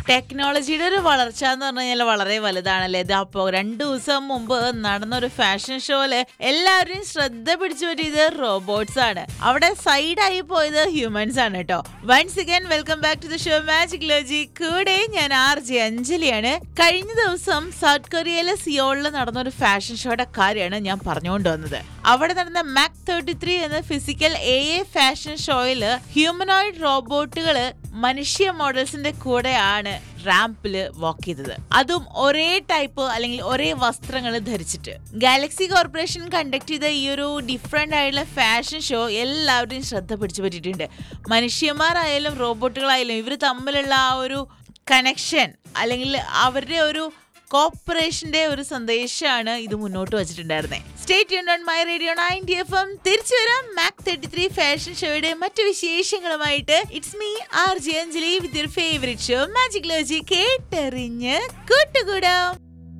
ടെക്നോളജിയുടെ ഒരു വളർച്ച എന്ന് പറഞ്ഞു കഴിഞ്ഞാൽ വളരെ വലുതാണല്ലേ ഇത് അപ്പോ രണ്ടു ദിവസം മുമ്പ് നടന്ന ഒരു ഫാഷൻ ഷോയില് എല്ലാവരെയും ശ്രദ്ധ പിടിച്ചു പറ്റിയത് റോബോട്ട്സ് ആണ് അവിടെ സൈഡായി പോയത് ഹ്യൂമൻസ് ആണ് കേട്ടോ once again welcome back to the show magicology കൂടെ ഞാൻ ആർ ജെ അഞ്ജലിയാണ് കഴിഞ്ഞ ദിവസം സൗത്ത് കൊറിയയിലെ സിയോളിൽ നടന്ന ഒരു ഫാഷൻ ഷോയുടെ കാര്യമാണ് ഞാൻ പറഞ്ഞുകൊണ്ട് വന്നത് അവിടെ നടന്ന മാക് തേർട്ടി ത്രീ എന്ന ഫിസിക്കൽ എ എ ഫാഷൻ ഷോയില് ഹ്യൂമനോയിഡ് റോബോട്ടുകള് മനുഷ്യ മോഡൽസിന്റെ കൂടെയാണ് റാമ്പില് വാക്ക് ചെയ്തത് അതും ഒരേ ടൈപ്പ് അല്ലെങ്കിൽ ഒരേ വസ്ത്രങ്ങൾ ധരിച്ചിട്ട് ഗാലക്സി കോർപ്പറേഷൻ കണ്ടക്ട് ചെയ്ത ഈ ഒരു ഡിഫറെന്റ് ആയിട്ടുള്ള ഫാഷൻ ഷോ എല്ലാവരുടെയും ശ്രദ്ധ പിടിച്ചു പറ്റിയിട്ടുണ്ട് മനുഷ്യന്മാരായാലും റോബോട്ടുകളായാലും ഇവർ തമ്മിലുള്ള ആ ഒരു കണക്ഷൻ അല്ലെങ്കിൽ അവരുടെ ഒരു കോപ്പറേഷന്റെ ഒരു സന്ദേശമാണ് ഇത് മുന്നോട്ട് വച്ചിട്ടുണ്ടായിരുന്നത് state on my radio ninety F M തിരിച്ചു വരാം മാക് തേർട്ടി ത്രീ ഫാഷൻ ഷോയുടെ മറ്റു വിശേഷങ്ങളുമായിട്ട് it's me R J Anjali with your favourite show magicology കേട്ടെറിഞ്ഞ് കൂട്ടുകൂടാം